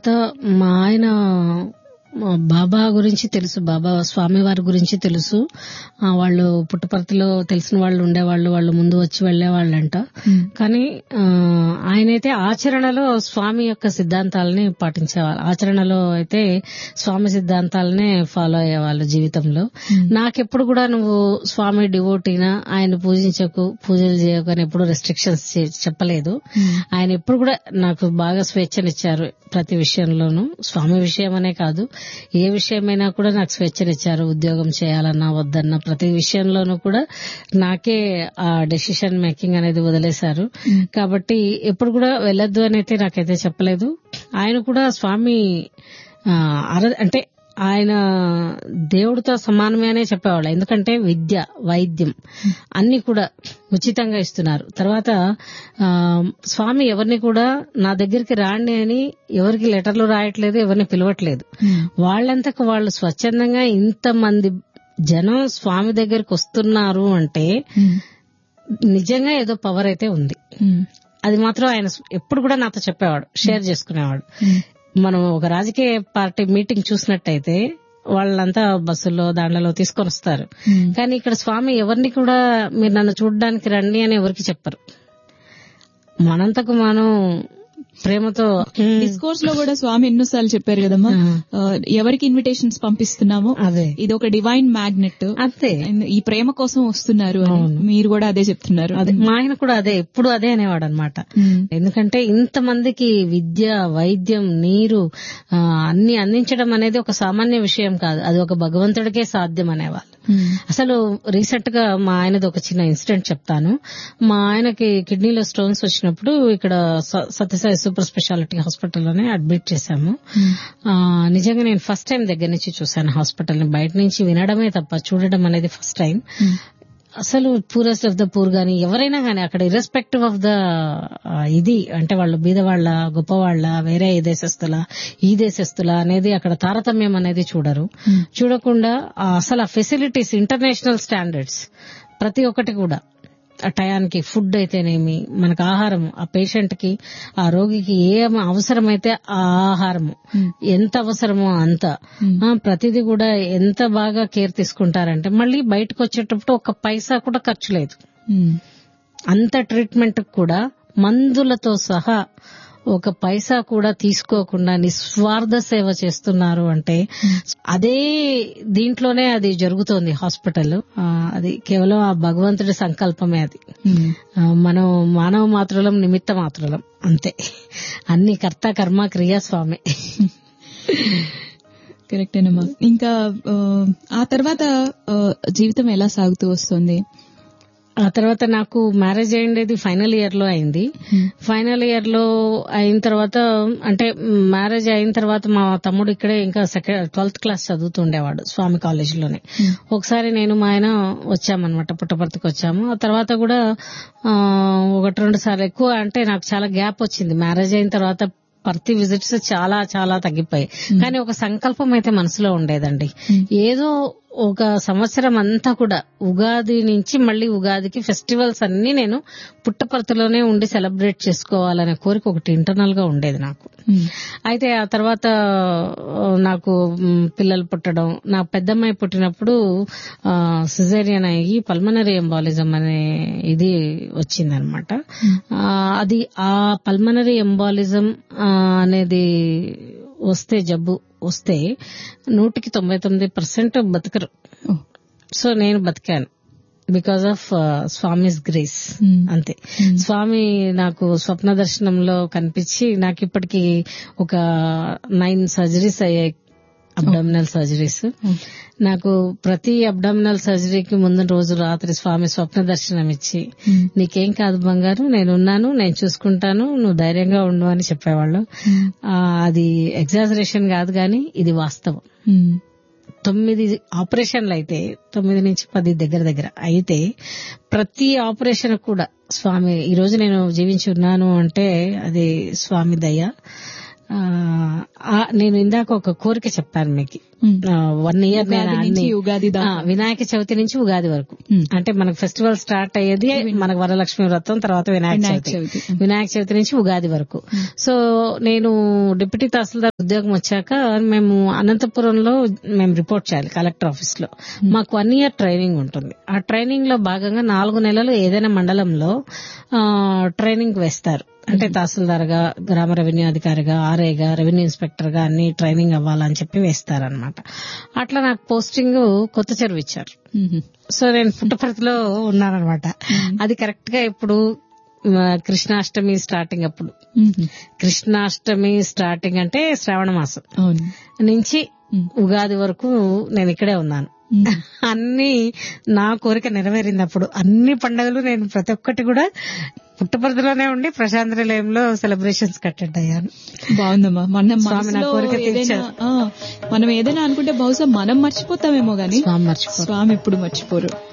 త- మా ఆయన మా బాబా గురించి తెలుసు బాబా స్వామి వారి గురించి తెలుసు ఆ, వాళ్ళు పుట్టపర్తిలో తెలిసిన వాళ్ళు ఉండేవాళ్ళు వాళ్ళు ముందు వచ్చి వెళ్లేవాళ్ళంట కానీ ఆ, ఆయనైతే ఆచరణలో స్వామి యొక్క సిద్ధాంతాలని పాటించేవాళ్ళు ఆచరణలో అయితే స్వామి సిద్ధాంతాలనే ఫాలో అయ్యేవాళ్ళు జీవితంలో నాకెప్పుడు కూడా నువ్వు స్వామి డివోటీనా ఆయన పూజించకు పూజలు చేయకు అని ఎప్పుడు రెస్ట్రిక్షన్స్ చెప్పలేదు ఆయన ఎప్పుడు కూడా నాకు బాగా స్వేచ్ఛనిచ్చారు ప్రతి విషయంలోనూ స్వామి విషయం అనే కాదు ఏ విషయమైనా కూడా నాకు స్వేచ్ఛనిచ్చారు ఉద్యోగం చేయాలన్నా వద్దన్నా ప్రతి విషయంలోనూ కూడా నాకే ఆ డెసిషన్ మేకింగ్ అనేది వదిలేశారు కాబట్టి ఎప్పుడు కూడా వెళ్ళొద్దు అని అయితే నాకైతే చెప్పలేదు ఆయన కూడా స్వామి ఆ, అర- అంటే ఆయన దేవుడితో సమానమే అనే చెప్పేవాళ్ళు ఎందుకంటే విద్య వైద్యం అన్ని కూడా ఉచితంగా ఇస్తున్నారు తర్వాత ఆ, స్వామి ఎవరిని కూడా నా దగ్గరికి రాండి అని ఎవరికి లెటర్లు రాయట్లేదు ఎవరిని పిలవట్లేదు వాళ్ళంతకు వాళ్ళు స్వచ్ఛందంగా ఇంతమంది జనం స్వామి దగ్గరికి వస్తున్నారు అంటే నిజంగా ఏదో పవర్ అయితే ఉంది అది మాత్రం ఆయన ఎప్పుడు కూడా నాతో చెప్పేవాడు షేర్ చేసుకునేవాడు మనం ఒక రాజకీయ పార్టీ మీటింగ్ చూసినట్టయితే వాళ్ళంతా బస్సుల్లో దాంట్లో తీసుకొని వస్తారు కానీ ఇక్కడ స్వామి ఎవరిని కూడా మీరు నన్ను చూడడానికి రండి అని ఎవరికి చెప్పరు మనంతకు మనం ప్రేమతో డిస్కోర్స్ లో కూడా స్వామి ఎన్నోసార్లు చెప్పారు కదమ్మా ఆ, ఎవరికి ఇన్విటేషన్స్ పంపిస్తున్నామో అదే ఇది ఒక డివైన్ మ్యాగ్నెట్ అంతే ఈ ప్రేమ కోసం వస్తున్నారు అని మీరు కూడా అదే చెప్తున్నారు అదే మా ఆయన కూడా అదే ఎప్పుడు అదే అనేవాడు అనమాట ఉమ్, ఎందుకంటే ఇంతమందికి విద్య వైద్యం నీరు ఆ, అన్ని అందించడం అనేది ఒక సామాన్య విషయం కాదు అది ఒక భగవంతుడికే సాధ్యం అనేవాళ్ళు ఉమ్, అసలు రీసెంట్ గా మా ఆయనది ఒక చిన్న ఇన్సిడెంట్ చెప్తాను మా ఆయనకి కిడ్నీలో స్టోన్స్ వచ్చినప్పుడు ఇక్కడ స- సత్యసాయి సూపర్ స్పెషాలిటీ హాస్పిటల్లోనే అడ్మిట్ చేశాము ఆ, నిజంగా నేను ఫస్ట్ టైం దగ్గర నుంచి చూశాను హాస్పిటల్ ని బయట నుంచి వినడమే తప్ప చూడడం అనేది ఫస్ట్ టైం అసలు పూరెస్ట్ ఆఫ్ ద పూర్ గాని ఎవరైనా గాని అక్కడ ఇర్రెస్పెక్టివ్ ఆఫ్ ద ఇది అంటే వాళ్ళు బీదవాళ్ళ గొప్పవాళ్ళ వేరే ఈ దేశస్తుల ఈ దేశస్తుల అనేది అక్కడ తారతమ్యం అనేది చూడరు చూడకుండా ఆ అసలు ఆ ఫెసిలిటీస్ ఇంటర్నేషనల్ స్టాండర్డ్స్ ప్రతి ఒక్కటి కూడా ఆ టయానికి ఫుడ్ అయితేనేమి మనకు ఆహారం ఆ పేషెంట్ కి ఆ రోగికి ఏ అవసరమైతే ఆ ఆహారము ఎంత అవసరమో అంత ఆ, ప్రతిదీ కూడా ఎంత బాగా కేర్ తీసుకుంటారంటే మళ్ళీ బయటకు వచ్చేటప్పుడు ఒక పైసా కూడా ఖర్చు లేదు ఉమ్, అంత ట్రీట్మెంట్ కూడా మందులతో సహా ఒక పైసా కూడా తీసుకోకుండా నిస్వార్థ సేవ చేస్తున్నారు అంటే అదే దీంట్లోనే అది జరుగుతోంది హాస్పిటల్ ఆ, అది కేవలం ఆ భగవంతుడి సంకల్పమే అది ఉమ్. ఆ, మనం మానవ మాత్రులం నిమిత్త మాత్రులం అంతే అన్ని కర్త కర్మ క్రియా స్వామి కరెక్టేనమ్మా ఇంకా ఆ, ఆ తర్వాత ఆ, జీవితం ఎలా సాగుతూ వస్తుంది ఆ తర్వాత నాకు మ్యారేజ్ అయ్యిండేది ఫైనల్ ఇయర్ లో అయింది ఫైనల్ ఇయర్ లో అయిన తర్వాత అంటే మ్యారేజ్ అయిన తర్వాత మా తమ్ముడు ఇక్కడే ఇంకా సెకండ్ ట్వెల్త్ క్లాస్ చదువుతుండేవాడు స్వామి కాలేజ్ లోనే ఒకసారి నేను మా ఆయన వచ్చామన్నమాట పుట్టపర్తికి వచ్చాము ఆ తర్వాత కూడా ఆ, ఒకటి రెండు సార్లు ఎక్కువ అంటే నాకు చాలా గ్యాప్ వచ్చింది మ్యారేజ్ అయిన తర్వాత పర్తి విజిట్స్ చాలా చాలా తగ్గిపోయాయి కానీ ఒక సంకల్పం అయితే మనసులో ఉండేదండి ఏదో ఒక సంవత్సరం అంతా కూడా ఉగాది నుంచి మళ్ళీ ఉగాదికి ఫెస్టివల్స్ అన్ని నేను పుట్టపర్తిలోనే ఉండి సెలబ్రేట్ చేసుకోవాలనే కోరిక ఒకటి ఇంటర్నల్ గా ఉండేది నాకు అయితే ఆ తర్వాత ఆ, నాకు మ్, పిల్లలు పుట్టడం నా పెద్దమ్మాయి పుట్టినప్పుడు సిజేరియన్ అయ్యి పల్మనరీ ఎంబాలిజం అనే ఇది వచ్చిందనమాట అది ఆ పల్మనరీ ఎంబాలిజం అనేది వస్తే జబ్బు వస్తే నూటికి తొంభై తొమ్మిది పర్సెంట్ బతకరు ఓ. సో నేను బతికాను because of Swami's grace Hmm. అంతే స్వామి నాకు స్వప్న దర్శనంలో కనిపించి నాకు ఇప్పటికి ఒక నైన్ సర్జరీస్ అయ్యాయి అబ్డామినల్ సర్జరీస్ నాకు ప్రతి అబ్డామినల్ సర్జరీకి ముందు రోజు రాత్రి స్వామి స్వప్న దర్శనం ఇచ్చి నీకేం కాదు బంగారు నేనున్నాను నేను చూసుకుంటాను నువ్వు ధైర్యంగా ఉండు అని చెప్పేవాళ్ళు ఆ, అది ఎగ్జాజరేషన్ కాదు కానీ ఇది వాస్తవం ఉమ్, తొమ్మిది ఆపరేషన్లు అయితే తొమ్మిది నుంచి పది దగ్గర దగ్గర అయితే ప్రతి ఆపరేషన్ కూడా స్వామి ఈ రోజు నేను జీవించి ఉన్నాను అంటే అది స్వామి దయ ఆ, ఆ, నేను ఇందాక ఒక కోరిక చెప్పాను మీకు మ్మ్. వన్ ఇయర్ నేను ఉగాది నుంచి అన్ని- ఉగాది దాకా. ఆ, వినాయక చవితి నుంచి ఉగాది వరకు మ్మ్. అంటే మనకు ఫెస్టివల్ స్టార్ట్ అయ్యేది మనకు వరలక్ష్మి వ్రతం తర్వాత వినాయక వినాయక చవితి చవితి. వినాయక చవితి నుంచి ఉగాది వరకు సో నేను డిప్యూటీ తహసీల్దార్ ఉద్యోగం వచ్చాక మేము అనంతపురంలో మేము రిపోర్ట్ చేయాలి కలెక్టర్ ఆఫీస్ లో మాకు వన్ ఇయర్ ట్రైనింగ్ ఉంటుంది ఆ ట్రైనింగ్ లో భాగంగా నాలుగు నెలలు ఏదైనా మండలంలో ఆ, ట్రైనింగ్ వేస్తారు అంటే తహసీల్దార్ గా గ్రామ రెవెన్యూ అధికారిగా ఆర్ఏగా రెవెన్యూ ఇన్స్పెక్టర్ గా అన్ని ట్రైనింగ్ అవ్వాలని చెప్పి వేస్తారనమాట అట్లా నాకు పోస్టింగ్ కొత్త చెరువు ఇచ్చారు మ్మ్. సో నేను పుట్టపర్తిలో ఉన్నానన్నమాట అది కరెక్ట్ గా ఇప్పుడు మ, కృష్ణాష్టమి స్టార్టింగ్ అప్పుడు మ్మ్. కృష్ణాష్టమి స్టార్టింగ్ అంటే శ్రావణ మాసం అవును నుంచి మ్మ్. ఉగాది వరకు నేను ఇక్కడే ఉన్నాను మ్మ్. అన్ని నా కోరిక నెరవేరింది అప్పుడు అన్ని పండుగలు నేను ప్రతి ఒక్కటి కూడా పుట్టపర్తిలోనే ఉండి ప్రశాంత్ నిలయంలో సెలబ్రేషన్స్ కట్టెడ్ అయ్యాను బాగుందమ్మా మన స్వామి నా మనసులో కోరిక ఏదైనా తీర్చారు. ఆ, మనం ఏదైనా అనుకుంటే బహుశా మనం మర్చిపోతామేమో గానీ స్వామి మర్చిపో స్వామి ఎప్పుడు మర్చిపోరు